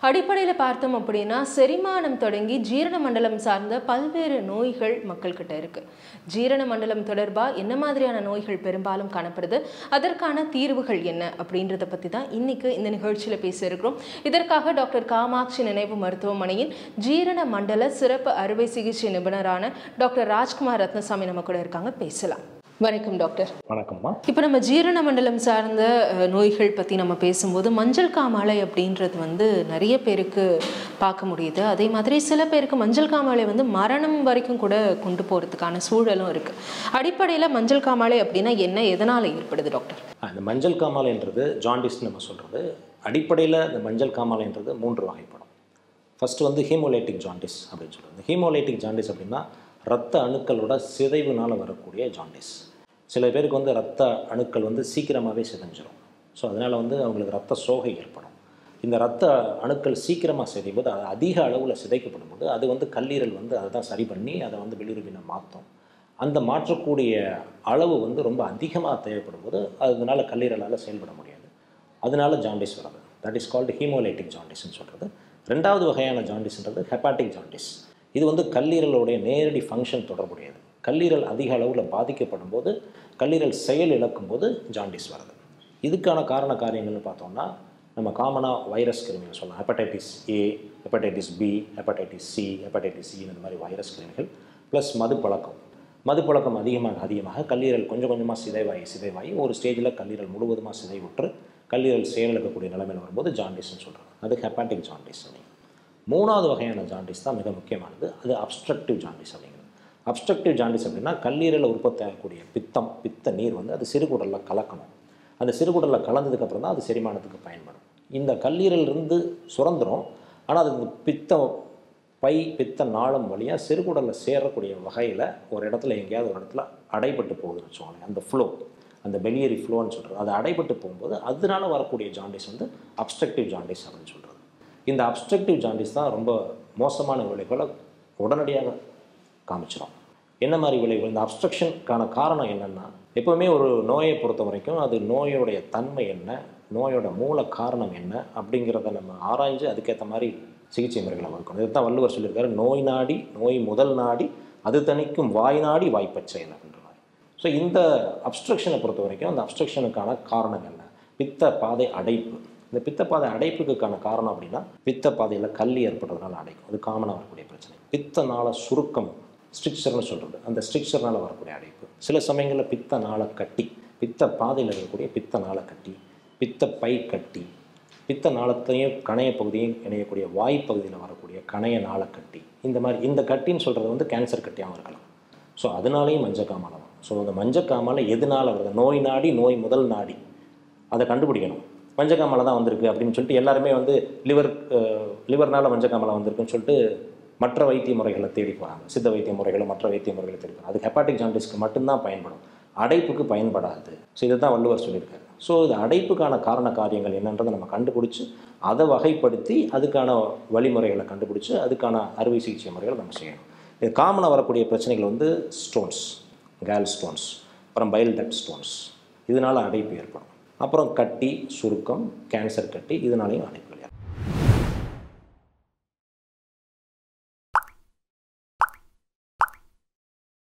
அடிப்படையில் பார்த்தோம் அப்படின்னா செரிமானம் தொடங்கி ஜீரண மண்டலம் சார்ந்த பல்வேறு நோய்கள் மக்கள்கிட்ட இருக்கு ஜீரண மண்டலம் தொடர்பாக என்ன மாதிரியான நோய்கள் பெரும்பாலும் காணப்படுது அதற்கான தீர்வுகள் என்ன அப்படின்றத பற்றி தான் இன்னைக்கு இந்த நிகழ்ச்சியில் பேச இருக்கிறோம் இதற்காக டாக்டர் காமாட்சி நினைவு மருத்துவமனையின் ஜீரண மண்டல சிறப்பு அறுவை சிகிச்சை நிபுணரான டாக்டர் ராஜ்குமார் ரத்னசாமி நம்ம கூட இருக்காங்க பேசலாம் வணக்கம் டாக்டர் வணக்கம்மா இப்போ நம்ம ஜீரண மண்டலம் சார்ந்த அஹ், நோய்கள் பற்றி நம்ம பேசும்போது மஞ்சள் காமாலை அப்படின்றது வந்து நிறைய பேருக்கு பார்க்க முடியுது அதே மாதிரி சில பேருக்கு மஞ்சள் காமாலை வந்து மரணம் வரைக்கும் கூட கொண்டு போகிறதுக்கான சூழலும் இருக்குது அடிப்படையில் மஞ்சள் காமாலை அப்படின்னா என்ன எதனால் ஏற்படுது டாக்டர் இந்த மஞ்சள் காமாலைன்றது ஜாண்டிஸ் நம்ம சொல்கிறது அடிப்படையில் இந்த மஞ்சள் காமாலைன்றது மூன்று வகைப்படும் ஃபர்ஸ்ட் வந்து ஹீமோலைட்டிக் ஜாண்டிஸ் அப்படின்னு சொல்கிறது இந்த ஹீமோலைட்டிக் ஜாண்டிஸ் அப்படின்னா ரத்த அணுக்களோட சிதைவுனால் வரக்கூடிய ஜாண்டிஸ் சில பேருக்கு வந்து ரத்த அணுக்கள் வந்து சீக்கிரமாகவே சிதைஞ்சிரும் ஸோ அதனால் வந்து அவங்களுக்கு ரத்த சோகை ஏற்படும் இந்த ரத்த அணுக்கள் சீக்கிரமாக சிதையும் போது அது அதிக அளவில் சிதைக்கப்படும் போது அது வந்து கல்லீரல் வந்து அதை தான் சரி பண்ணி அதை வந்து பிலிருபினை மாற்றும் அந்த மாற்றக்கூடிய அளவு வந்து ரொம்ப அதிகமாக தேவைப்படும் போது அதனால கல்லீரலால் செயல்பட முடியாது அதனால ஜாண்டிஸ் வருது தட் இஸ் கால்டு ஹீமோலைட்டிக் ஜாண்டிஸ்னு சொல்கிறது ரெண்டாவது வகையான ஜாண்டிஸ்ன்றது ஹெப்பாட்டிக் ஜாண்டிஸ் இது வந்து கல்லீரலுடைய நேரடி ஃபங்க்ஷன் தொடர்புடையது கல்லீரல் அதிக அளவில் பாதிக்கப்படும் போது கல்லீரல் செயல் இழக்கும் போது ஜாண்டிஸ் வருது இதுக்கான காரண காரியங்கள்னு பார்த்தோம்னா நம்ம காமனாக வைரஸ் கிருமிகள் சொல்லலாம் hepatitis A hepatitis B hepatitis C hepatitis C இந்த மாதிரி வைரஸ் கிருமிகள் ப்ளஸ் மது பழக்கம் மது பழக்கம் அதிகமாக அதிகமாக கல்லீரல் கொஞ்சம் கொஞ்சமாக சிதைவாகி சிதைவாகி ஒரு ஸ்டேஜில் கல்லீரல் முழுவதுமாக சிதைவுற்று கல்லீரல் செயலிழக்கக்கூடிய நிலைமையில் வரும்போது ஜாண்டிஸ்னு சொல்கிறோம் அது ஹெப்பாட்டிக் ஜாண்டிஸ் அப்படிங்க மூணாவது வகையான ஜாண்டிஸ் தான் மிக முக்கியமானது அது அப்ஸ்ட்ரக்டிவ் ஜாண்டிஸ் அப்படிங்கிறது அப்ஸ்ட்ரக்டிவ் ஜாண்டிஸ் அப்படின்னா கல்லீரலில் உற்பத்தி ஆகக்கூடிய பித்தம் பித்த நீர் வந்து அது சிறுகுடலில் கலக்கணும் அந்த சிறுகுடலில் கலந்ததுக்கப்புறம் தான் அது செரிமானத்துக்கு பயன்படும் இந்த கல்லீரலிருந்து சுரந்துரும் ஆனால் அது இந்த பித்தம் பை பித்த நாளம் வழியாக சிறுகுடலில் சேரக்கூடிய வகையில் ஒரு இடத்துல எங்கேயாவது ஒரு இடத்துல அடைபட்டு போகுதுன்னு வச்சுக்கோங்களேன் அந்த ஃப்ளோ அந்த பெலியரி ஃப்ளோன்னு சொல்கிறது அது அடைபட்டு போகும்போது அதனால வரக்கூடிய ஜாண்டிஸ் வந்து அப்ஸ்ட்ரக்டிவ் ஜாண்டிஸ் அப்படின்னு சொல்கிறது இந்த அப்ஸ்ட்ரக்டிவ் ஜாண்டிஸ் தான் ரொம்ப மோசமான விளைவுகளை உடனடியாக காமிச்சிடும் என்ன மாதிரி விளைவுகள் இந்த அப்ஸ்ட்ரக்ஷனுக்கான காரணம் என்னென்னா எப்போவுமே ஒரு நோயை பொறுத்த வரைக்கும் அது நோயோடைய தன்மை என்ன நோயோட மூல காரணம் என்ன அப்படிங்கிறத நம்ம ஆராய்ஞ்சு அதுக்கேற்ற மாதிரி சிகிச்சை முறைகளை வகுக்கணும் இதுதான் வள்ளுவர் சொல்லியிருக்காரு நோய் நாடி நோய் முதல் நாடி அது தணிக்கும் வாய் நாடி வாய்ப்பச் செயல் அப்படின்ற மாதிரி ஸோ இந்த அப்ஸ்ட்ரக்ஷனை பொறுத்த வரைக்கும் அந்த அப்ஸ்ட்ரக்ஷனுக்கான காரணம் என்ன பித்த பாதை அடைப்பு இந்த பித்த பாதை அடைப்புக்கான காரணம் அப்படின்னா பித்த பாதையில் கல் ஏற்படுறதுனால அடைக்கும் அது காமனாக வரக்கூடிய பிரச்சனை பித்தனால சுருக்கம் ஸ்ட்ரிக்சர்னு சொல்கிறது அந்த ஸ்ட்ரிக்சர்னால் வரக்கூடிய அடைப்பு சில சமயங்களில் பித்த நாளை கட்டி பித்த பாதையில் இருக்கக்கூடிய பித்த நாளை கட்டி பித்த பை கட்டி பித்த நாளத்தையும் கணைய பகுதியும் இணையக்கூடிய வாய் பகுதியில் வரக்கூடிய கணைய நாளை கட்டி இந்த மாதிரி இந்த கட்டின்னு சொல்கிறது வந்து கேன்சர் கட்டியாகவும் இருக்கலாம் ஸோ அதனாலேயும் மஞ்சக்காமலை வரும் ஸோ அந்த மஞ்சக்காமலை எதனால் வருது நோய் நாடி நோய் முதல் நாடி அதை கண்டுபிடிக்கணும் மஞ்சக்காமலை தான் வந்திருக்கு அப்படின்னு சொல்லிட்டு எல்லாருமே வந்து லிவர் லிவர்னால மஞ்சக்காமலை வந்திருக்குன்னு சொல்லிட்டு மற்ற வைத்திய முறைகளை தேடி போகிறாங்க சித்த வைத்திய முறைகளை மற்ற வைத்திய முறைகளை தேடி போகிறாங்க அது ஹெப்பாட்டிக் ஜாண்டிஸ்க்கு மட்டும்தான் பயன்படும் அடைப்புக்கு பயன்படாது ஸோ இதை தான் வள்ளுவர் சொல்லியிருக்காரு ஸோ இது அடைப்புக்கான காரண காரியங்கள் என்னன்றதை நம்ம கண்டுபிடிச்சி அதை வகைப்படுத்தி அதுக்கான வழிமுறைகளை கண்டுபிடிச்சி அதுக்கான அறுவை சிகிச்சை முறைகளை நம்ம செய்யணும் இது காமனாக வரக்கூடிய பிரச்சனைகள் வந்து ஸ்டோன்ஸ் கேல் ஸ்டோன்ஸ் அப்புறம் பைல் டட் ஸ்டோன்ஸ் இதனால் அடைப்பு ஏற்படும் அப்புறம் கட்டி சுருக்கம் கேன்சர் கட்டி இதனாலையும் அடைப்பு